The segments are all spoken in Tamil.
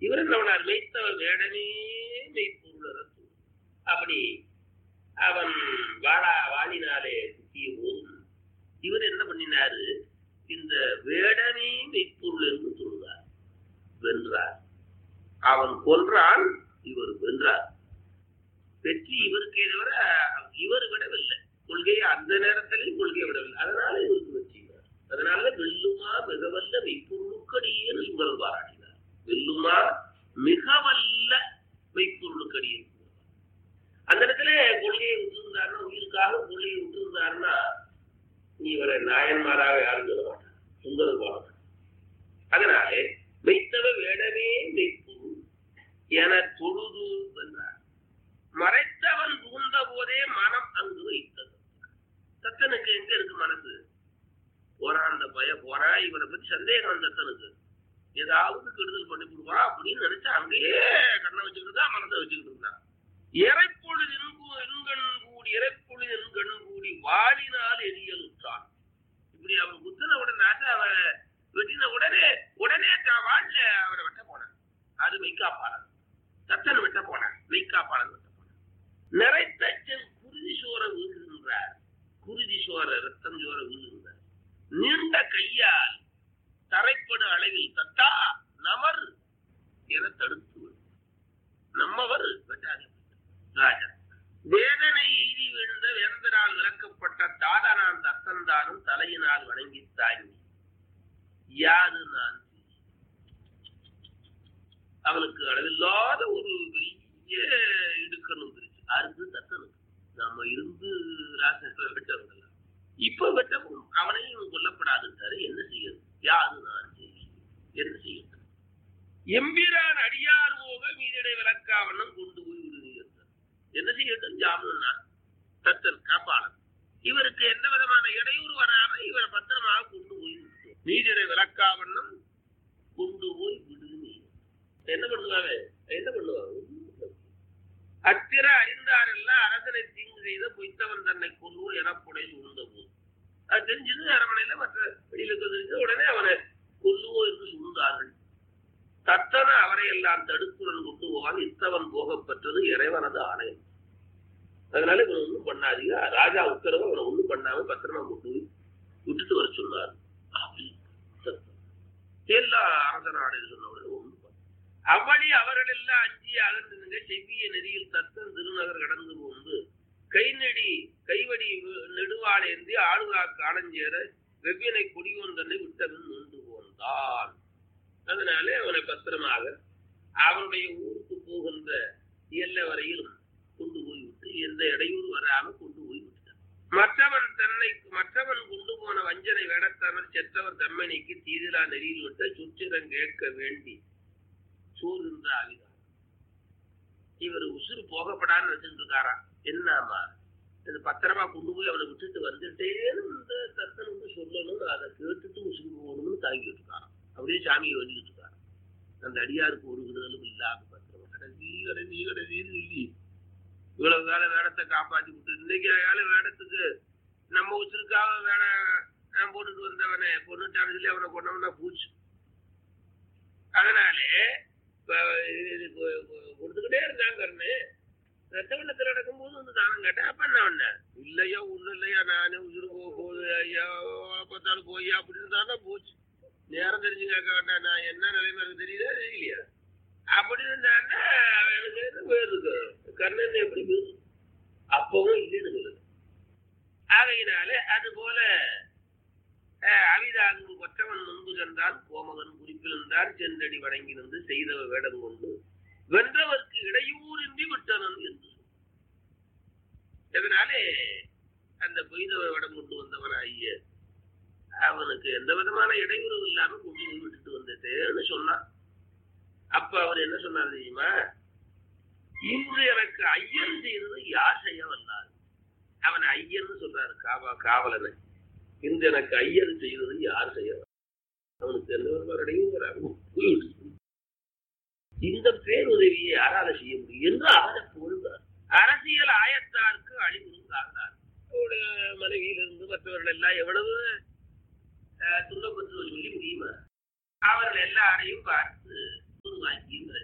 இவர் என்ன பண்ணார் மெய்த்தவர் வேடமே மெய்ப்பொருள் அப்படி அவன் வாழா வாழினாலே குத்திய போதும் இவர் என்ன பண்ணினாரு இந்த வேடமே மெய்ப்பொருள் என்று சொல்றார் வென்றார் அவன் கொன்றான் இவர் வென்றார் வெற்றி இவருக்கே தவிர இவர் விடவில்லை கொள்கையை அந்த நேரத்திலையும் கொள்கையை விடவில்லை அதனால இவருக்கு வெற்றி அதனால வெல்லுமா மிகவல்ல மெய்ப்பொருளுக்கடியேன்னு சுந்தரம் பாராட்டினார் வெல்லுமா மிகவல்ல மெய்ப்பொருளுக்கடியே அந்த இடத்துல கொள்கையை விட்டுருந்தாருன்னா உயிருக்காக கொள்கையை விட்டுருந்தாருன்னா நீ இவரை நாயன்மாராக யாரும் சொல்ல மாட்டார் சுந்தரம் பாராட்டார் அதனாலே மெய்த்தவ வேடமே மெய்ப்பொருள் என தொழுது வென்றார் மறைத்தவன் புகுந்த போதே மனம் அங்கு வைத்தது தத்தனுக்கு எங்க இருக்கு மனசு போறான் அந்த பய போறா இவனை பத்தி சந்தேகம் தத்தனுக்கு ஏதாவது கெடுதல் பண்ணி கொடுப்பா அப்படின்னு நினைச்சு அங்கேயே கண்ணை வச்சுக்கிட்டு தான் மனசை வச்சுக்கிட்டு இருந்தான் இறைப்பொழுது எண்கண் கூடி இறைப்பொழுது எண்கண் கூடி வாழினால் எரியலுற்றான் இப்படி அவன் குத்தின உடனே அவன் வெட்டின உடனே உடனே தான் வாழல அவரை வெட்ட போனான் அது மெய்காப்பாளன் தத்தன் வெட்ட போனான் மெய்காப்பாளன் வெட்ட போனான் நிறைத்தச்சன் குருதி சோர வீழ்கின்றார் குருதி சோர ரத்தம் சோர வீழ்கின்றார் நீண்ட கையால் தரைப்படு அளவில் தத்தா நமர் என தடுத்து நம்மவர் வெட்டாதே ராஜா வேதனை எய்தி விழுந்த வேந்தரால் விளக்கப்பட்ட தாதனான் தத்தந்தானும் தலையினால் வணங்கி தாங்கி யாது நான் அவனுக்கு அளவில்லாத ஒரு பெரிய இடுக்கணும் வந்துருச்சு அருந்து தத்தனுக்கு நம்ம இருந்து ராசனை வெட்டவங்க இப்ப வெட்டவும் அவனையும் கொல்லப்படாதுன்றாரு என்ன செய்யறது யாது நான் என்ன செய்யறது எம்பிரான் அடியார் போக மீதிடை விளக்காவண்ணம் கொண்டு போய் விடுவீர்கள் என்ன செய்யட்டும் ஜாமுன்னா தத்தன் காப்பாளன் இவருக்கு எந்த விதமான இடையூறு வராம இவரை பத்திரமாக கொண்டு போய் விட்டோம் நீதிடை விளக்காவண்ணம் கொண்டு போய் விடுவீங்க என்ன பண்ணுவாங்க என்ன பண்ணுவாங்க அத்திர அறிந்தாரெல்லாம் அரசனை தீங்கு செய்த பொய்த்தவன் தன்னை கொல்லுவோம் எனப்புடையில் உழுந்த போது அது தெரிஞ்சது அரமனையில மற்ற வெளியில தெரிஞ்சு உடனே அவனை கொல்லுவோம் என்று சூழ்ந்தார்கள் தத்தன அவரை எல்லாம் தடுப்புடன் கொண்டு போவான் இத்தவன் போக பெற்றது இறைவனது ஆணையம் அதனால இவனை ஒண்ணும் பண்ணாதீங்க ராஜா உத்தரவு அவனை ஒண்ணும் பண்ணாம பத்திரமா கொண்டு போய் விட்டுட்டு வர சொன்னார் எல்லா அரச நாடு சொன்ன உடனே ஒண்ணும் அவ்வளி அவர்கள் எல்லாம் அஞ்சி அகன்றுங்க செவ்விய நெறியில் தத்தன் திருநகர் கடந்து போந்து கை நெடி கைவடி நெடுவாளேந்தி ஆளுகா காணஞ்சேர வெவ்வினை கொடியோன் தன்னை விட்டவன் நின்று போந்தான் அதனால அவனை பத்திரமாக அவனுடைய ஊருக்கு போகின்ற எல்லை வரையிலும் கொண்டு போய் விட்டு எந்த இடையூறு வராம கொண்டு போய் விட்டான் மற்றவன் தன்னை மற்றவன் கொண்டு போன வஞ்சனை வேடத்தவர் செற்றவர் தம்மணிக்கு தீதிலா நெறியில் விட்ட சுற்றிடம் கேட்க வேண்டி சூழ்கின்ற ஆவிதான் இவர் உசுறு போகப்படான்னு நினைச்சிட்டு இருக்காரா என்னாமா இது பத்திரமா கொண்டு போய் அவனை விட்டுட்டு வந்துட்டேன்னு இந்த தத்தனுக்கு சொல்லணும் அதை கேட்டுட்டு உசுறு போகணும்னு தாங்கிட்டு இருக்காராம் அப்படியே சாமியை வேண்டிக்கிட்டு இருக்காரு அந்த அடியாருக்கு ஒரு விடுதலும் இல்லாம பத்திரமா கடைசி கடைசி கடைசின்னு சொல்லி இவ்வளவு வேலை வேடத்தை காப்பாத்தி விட்டு இன்னைக்கு வேலை வேடத்துக்கு நம்ம உசுருக்காக வேலை போட்டுட்டு வந்தவனே கொண்டுட்டான்னு சொல்லி அவனை கொண்டவனா பூச்சு அதனாலே கொடுத்துக்கிட்டே இருந்தாங்க கண்ணு ரத்த வெள்ளத்தில் நடக்கும்போது வந்து தானம் கேட்டேன் அப்ப என்ன பண்ண இல்லையா ஒண்ணும் இல்லையா நானே உசுறு போக போகுது ஐயா பார்த்தாலும் போய்யா அப்படின்னு தானே போச்சு நேரம் தெரிஞ்சு கேட்க வேண்டாம் நான் என்ன நிலைமை இருக்கு தெரியுதா தெரியலையா அப்படி இருந்தாங்கன்னா எனக்கு பேர் இருக்கு கண்ணன் எப்படி பேரு அப்பவும் இல்லைன்னு சொல்லுது ஆகையினாலே அது போல அவிதாங்கு கொற்றவன் முன்பு சென்றான் கோமகன் குறிப்பிருந்தான் சென்றடி வணங்கி நின்று செய்தவ வேடம் கொண்டு வென்றவர்க்கு இடையூறின்றி விட்டனன் என்று இதனாலே அந்த பொய்தவ வேடம் கொண்டு வந்தவன் ஐய அவனுக்கு எந்த விதமான இடையூறு இல்லாம கொண்டு போய் விட்டுட்டு வந்துட்டேன்னு சொன்னான் அப்ப அவர் என்ன சொன்னார் தெரியுமா இன்று எனக்கு ஐயன் செய்தது யார் செய்ய வந்தார் அவன் ஐயன்னு சொல்றாரு காவா காவலனை இன்று எனக்கு ஐயன் செய்தது யார் செய்ய அவனுக்கு எந்த விதமான இடையூறு வராம போய்விட்டு இந்த பேருதவியை யாரால செய்ய முடியும் என்று அவரை புகழ்ந்தார் அரசியல் ஆயத்தாருக்கு அழிவுறுந்தார் மனைவியிலிருந்து மற்றவர்கள் எல்லாம் எவ்வளவு துன்பப்பட்டு சொல்லி முடியுமா அவர்கள் எல்லாரையும் பார்த்து உருவாக்கி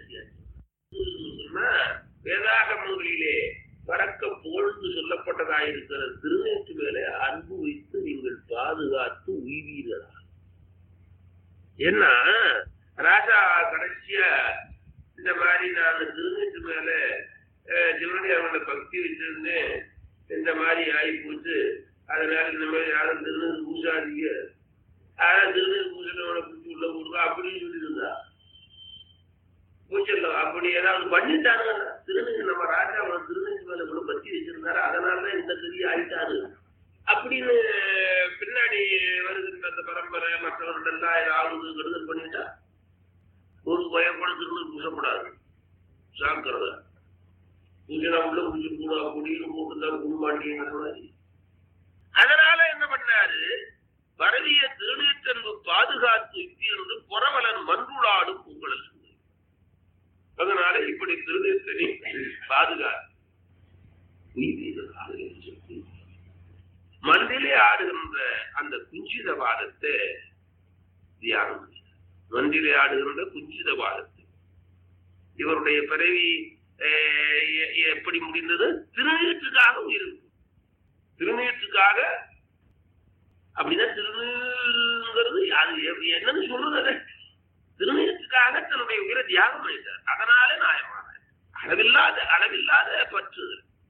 அழகாயிருக்கிற திருநேற்று மேலே அன்பு வைத்து நீங்கள் பாதுகாத்து உய்வீர்களா ஏன்னா ராஜா கடைசியா இந்த மாதிரி நான் திருநேற்று மேல அஹ், சிவனுடைய அவனோட பக்தி வச்சிருந்தேன் இந்த மாதிரி ஆகி போச்சு அதனால இந்த மாதிரி யாரும் திருநீர் பூசாதீங்க அதான் திருநீர் பூசணவனை பிடிச்சி உள்ள போடுவா அப்படின்னு சொல்லி இருந்தா பூச்சல்ல அப்படி ஏதாவது பண்ணிட்டாங்க திருநீர் நம்ம ராஜா அவன் திருநீர் மேல இவ்வளவு பக்தி வச்சிருந்தாரு அதனாலதான் இந்த கதி ஆயிட்டாரு அப்படின்னு பின்னாடி வருகின்ற அந்த பரம்பரை மற்றவர்கள் எல்லாம் ஏதாவது கெடுதல் பண்ணிட்டா ஒரு பயம் கூட திருநீர் பூசக்கூடாது சாக்கிறத பூஜை உள்ள பூஜை கூட அப்படின்னு போட்டுதான் குடும்பாண்டிங்கிற மாதிரி அதனால என்ன பண்ணாரு பரவிய திருநீற்றன்பு பாதுகாத்து என்று புறவலன் மன்றுளாடும் உங்களல் அதனால இப்படி திருநீர்த்தனை பாதுகாத்து உய்வீர்களாக என்று சொல்லி மந்திலே ஆடுகின்ற அந்த குஞ்சித பாதத்தை தியானம் செய்தார். மந்திலே ஆடுகின்ற குஞ்சித பாதத்தை இவருடைய பிறவி அஹ், எ- எப்படி முடிந்தது திருநீற்றுக்காக உயிர் திருநீற்றுக்காக அப்படின்னா திருநீருங்கிறது அது எ- என்னன்னு சொல்றது அது திருநீற்றுக்காக தன்னுடைய உயிரை தியாகம் பண்ணிட்டார் அதனால நியாயமான அளவில்லாத அளவில்லாத பற்று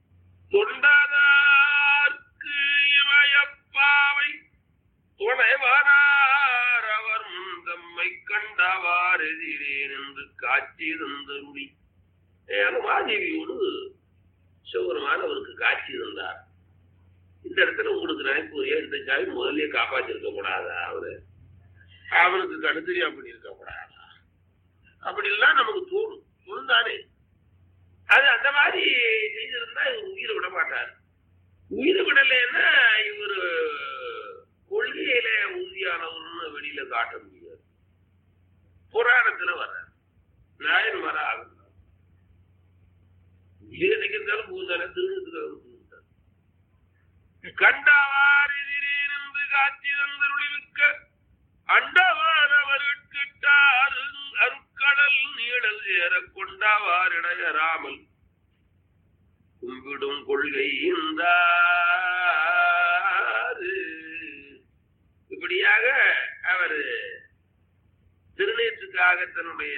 தொண்டாதார்க்கு இமயப்பாவை துணைவனார் அவர் முன் தம்மை கண்டவார் எதிரேன் என்று காட்சி தந்தருளி மாதேவியோடு சிவபெருமான் அவருக்கு காட்சி தந்தார் இந்த இடத்துல உங்களுக்கு நினைப்பு ஏன் இந்த சாமி முதல்லயே காப்பாற்றிருக்க கூடாதா அவரு அவனுக்கு கடுத்தறியா பண்ணியிருக்க கூடாதா அப்படிலாம் நமக்கு தோணும் தோணுதானே அது அந்த மாதிரி செய்திருந்தா இவர் உயிரை விட மாட்டார் உயிரை விடலைன்னா இவர் கொள்கையில உறுதியானவர்னு வெளியில காட்ட முடியாது புராணத்துல வர நாயன் வர ஆகும் உயிரை நினைக்கிறதாலும் பூந்தானே திருநத்துக்காக பூந்தார் கண்டவாறு எதிரேனென்று காட்சி தந்தருளிவிக்க அண்டவானவர்கிட்டார் அருக்கடல் நீழல் சேர கொண்டவார் இடையராமல் கும்பிடும் கொள்கை இந்தாரு இப்படியாக அவர் திருநேற்றுக்காக தன்னுடைய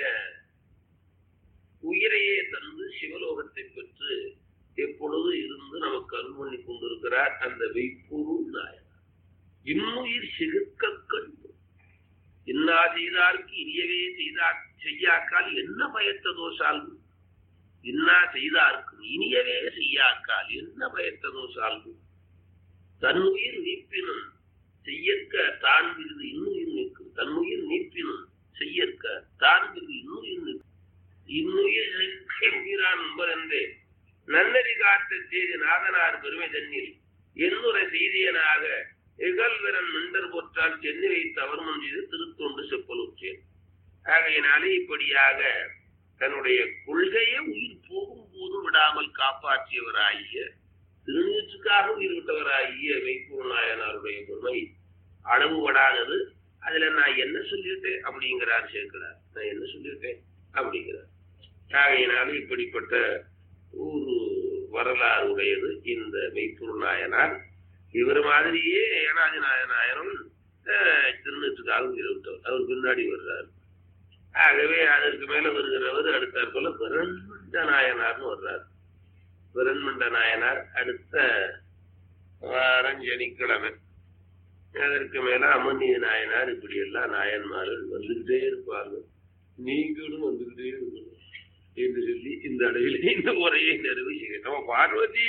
உயிரையே தந்து சிவலோகத்தை பெற்று எப்பொழுது இருந்து நமக்கு அருள் பண்ணி கொண்டிருக்கிறார் அந்த வைப்பொருள் நாயனார் இன்னுயிர் சிறுக்க கண்டு இன்னா செய்தார்க்கு இனியவே செய்தார் செய்யாக்கால் என்ன பயத்ததோ சால்வு இன்னா செய்தார்க்கு இனியவே செய்யாக்கால் என்ன பயத்ததோ சால்வு தன்னுயிர் நீப்பினும் செய்யற்க தான் விருது இன்னுயிர் நிற்கும் தன்னுயிர் நீப்பினும் செய்யற்க தான் விருது இன்னுயிர் நிற்கும் இன்னுயிர் என்கிறான் என்பதென்றே நன்னறி காத்த செய்தி நாதனார் பெருமை தண்ணீர் என்னுரை செய்தியனாக இகழ்விரன் மிண்டர் போற்றால் சென்னி வைத்து அவர் முன் செய்து திருத்தொண்டு செப்பலுற்றேன் ஆகையினாலே இப்படியாக தன்னுடைய கொள்கையை உயிர் போகும் போது விடாமல் காப்பாற்றியவராகிய திருநீற்றுக்காக உயிர் விட்டவராகிய மெய்ப்பூர் நாயனாருடைய பெருமை அளவுபடாதது அதுல நான் என்ன சொல்லிவிட்டேன் அப்படிங்கிறார் சேர்க்கிறார் நான் என்ன சொல்லிவிட்டேன் அப்படிங்கிறார் ஆகையினாலே இப்படிப்பட்ட ஒரு வரலாறு உடையது இந்த மெய்ப்பொருள் நாயனார் இவர் மாதிரியே ஏனாதி நாயனாயரும் திருநூற்றுக்காக விட்டவர் அவர் பின்னாடி வர்றார் ஆகவே அதற்கு மேல வருகிறவர் அடுத்தார் போல பிரண்மண்ட நாயனார்னு வர்றார் பிரண்மண்ட நாயனார் அடுத்த வாரம் சனிக்கிழமை அதற்கு மேல அமர்னிய நாயனார் இப்படி எல்லாம் நாயன்மார்கள் வந்துகிட்டே இருப்பார்கள் நீங்களும் வந்துகிட்டே இருக்கணும் என்று சொல்லி இந்த அளவில் இந்த உரையை நிறைவு செய்கிறோம் நம்ம பார்வதி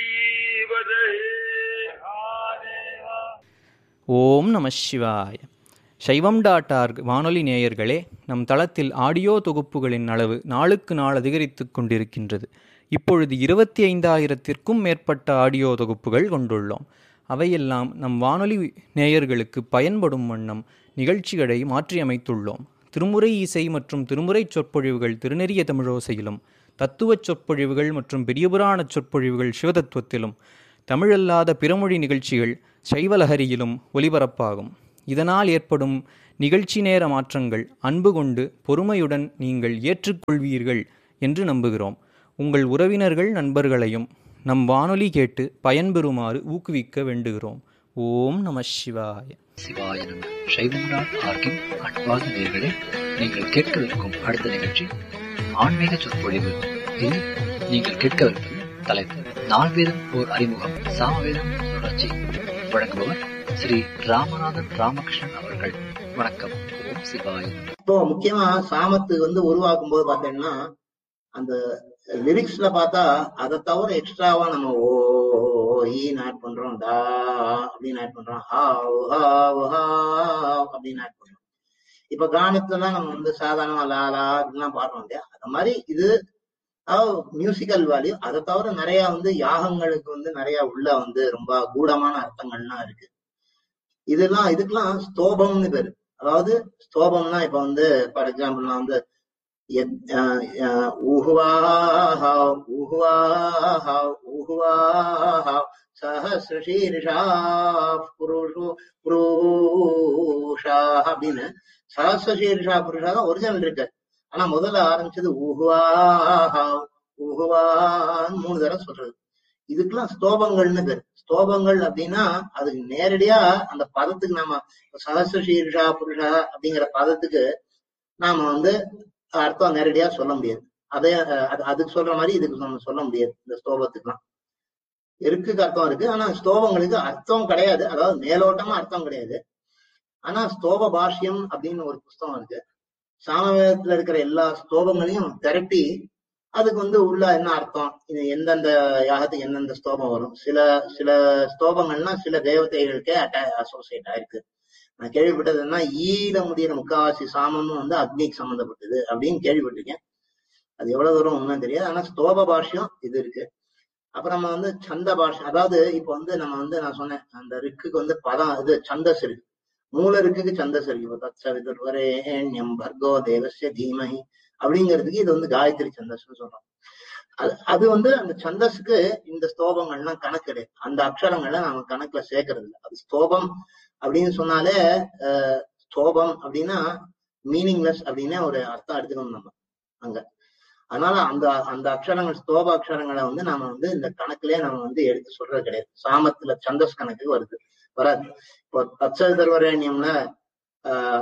ஓம் நம சிவாய சைவம் டாட் ஆர்க் வானொலி நேயர்களே நம் தளத்தில் ஆடியோ தொகுப்புகளின் அளவு நாளுக்கு நாள் அதிகரித்து கொண்டிருக்கின்றது இப்பொழுது இருபத்தி ஐந்தாயிரத்திற்கும் மேற்பட்ட ஆடியோ தொகுப்புகள் கொண்டுள்ளோம் அவையெல்லாம் நம் வானொலி நேயர்களுக்கு பயன்படும் வண்ணம் நிகழ்ச்சிகளை மாற்றியமைத்துள்ளோம் திருமுறை இசை மற்றும் திருமுறை சொற்பொழிவுகள் திருநெறிய தமிழோசையிலும் தத்துவச் சொற்பொழிவுகள் மற்றும் பெரியபுராண சொற்பொழிவுகள் சிவதத்துவத்திலும் தமிழல்லாத பிறமொழி நிகழ்ச்சிகள் சைவலஹரியிலும் ஒலிபரப்பாகும் இதனால் ஏற்படும் நிகழ்ச்சி நேர மாற்றங்கள் அன்பு கொண்டு பொறுமையுடன் நீங்கள் ஏற்றுக்கொள்வீர்கள் என்று நம்புகிறோம் உங்கள் உறவினர்கள் நண்பர்களையும் நம் வானொலி கேட்டு பயன்பெறுமாறு ஊக்குவிக்க வேண்டுகிறோம் ஓம் நம சிவாய சிவாய நம சைவம்ரா ஆர்கின் அன்பார்ந்த நேர்களே நீங்கள் கேட்கவிருக்கும் அடுத்த நிகழ்ச்சி ஆன்மீக சொற்பொழிவு இதில் நீங்கள் கேட்கவிருப்பது தலைப்பு நால்வேதம் ஓர் அறிமுகம் சாமவேதம் தொடர்ச்சி வழங்குபவர் ஸ்ரீ ராமநாதன் ராமகிருஷ்ணன் அவர்கள் வணக்கம் ஓம் சிவாய நம. இப்போ முக்கியமா சாமத்து வந்து உருவாக்கும் போது பாத்தீங்கன்னா அந்த லிரிக்ஸ்ல பார்த்தா அதை தவிர எக்ஸ்ட்ராவா நம்ம ஓ ஈன்னு ஆட் பண்றோம் டா அப்படின்னு ஆட் பண்றோம் ஹாவ் ஹாவ் ஹாவ் அப்படின்னு ஆட் பண்றோம் இப்ப கானத்துல நம்ம வந்து சாதாரணமா லா லா அப்படிலாம் பாடுறோம் இல்லையா அந்த மாதிரி இது மியூசிக்கல் வேல்யூ அதை தவிர நிறைய வந்து யாகங்களுக்கு வந்து நிறைய உள்ள வந்து ரொம்ப கூடமான அர்த்தங்கள்லாம் இருக்கு இதெல்லாம் இதுக்கெல்லாம் ஸ்தோபம்னு பேரு அதாவது ஸ்தோபம்னா இப்ப வந்து ஃபார் எக்ஸாம்பிள் வந்து எத்- அஹ் அஹ் ஊஹுவாஹ ஊஹுவாஹ ஊஹுவாஹ சஹசிரசீர்ஷா புருஷு புருஷா அப்படின்னு சஹசிரசீர்ஷா புருஷா தான் ஒரிஜினல் இருக்கு ஆனா முதல்ல ஆரம்பிச்சது ஊஹுவாஹ ஊஹுவான்னு மூணு தடவை சொல்றது இதுக்கெல்லாம் ஸ்தோபங்கள்னு பேரு ஸ்தோபங்கள் அப்படின்னா அதுக்கு நேரடியா அந்த பதத்துக்கு நாம சஹசிரசீர்ஷா புருஷா அப்படிங்கிற பதத்துக்கு நாம வந்து அர்த்தம் நேரடியா சொல்ல முடியாது அதே அஹ், அது- அதுக்கு சொல்ற மாதிரி இதுக்கு நம்ம சொல்ல முடியாது இந்த ஸ்தோபத்துக்குலாம் இருக்குக்கு அர்த்தம் இருக்கு ஆனா ஸ்தோபங்களுக்கு அர்த்தம் கிடையாது அதாவது மேலோட்டமா அர்த்தம் கிடையாது ஆனா ஸ்தோப பாஷ்யம் அப்படின்னு ஒரு புஸ்தகம் இருக்கு சாமவேதத்துல இருக்கிற எல்லா ஸ்தோபங்களையும் திரட்டி அதுக்கு வந்து உள்ள என்ன அர்த்தம் இது எந்தெந்த யாகத்துக்கு எந்தெந்த ஸ்தோபம் வரும் சில சில ஸ்தோபங்கள்லாம் சில தேவதைகளுக்கே அசோசியேட் ஆயிருக்கு நான் கேள்விப்பட்டது என்ன ஈல முடியிற முக்காவாசி சாமமும் வந்து அக்னிக்கு சம்மந்தப்பட்டது அப்படின்னு கேள்விப்பட்டிருக்கேன் அது எவ்வளவு தூரம் உண்மை தெரியாது ஆனா ஸ்தோப பாஷ்யம் இது இருக்கு அப்புறம் நம்ம வந்து சந்த பாஷ்யம் அதாவது இப்ப வந்து நம்ம வந்து நான் சொன்னேன் அந்த ரிக்குக்கு வந்து பதம் இது சந்தஸ் இருக்கு மூல ரிக்குக்கு சந்தஸ் இருக்கு இப்போ தத்சவிதுர்வரேண்யம் பர்கோ தேவஸ்ய தீமஹி அப்படிங்கிறதுக்கு இது வந்து காயத்ரி சந்தஸ்னு சொல்றோம் அது அது வந்து அந்த சந்தஸுக்கு இந்த ஸ்தோபங்கள்லாம் கணக்கு கிடையாது அந்த அக்ஷரங்களை நம்ம கணக்குல சேர்க்கறது இல்லை அது ஸ்தோபம் அப்படின்னு சொன்னாலே அஹ், ஸ்தோபம் அப்படின்னா மீனிங்லெஸ் அப்படின்னு ஒரு அர்த்தம் எடுத்துக்கணும் நம்ம அங்க அதனால அந்த அந்த அக்ஷரங்கள் ஸ்தோப அக்ஷரங்களை வந்து நாம வந்து இந்த கணக்குலயே நம்ம வந்து எடுத்து சொல்றது கிடையாது சாமத்துல சந்தஸ் கணக்கு வருது வராது இப்போ தத்ச தர்வரேண்யம்ல ஆஹ்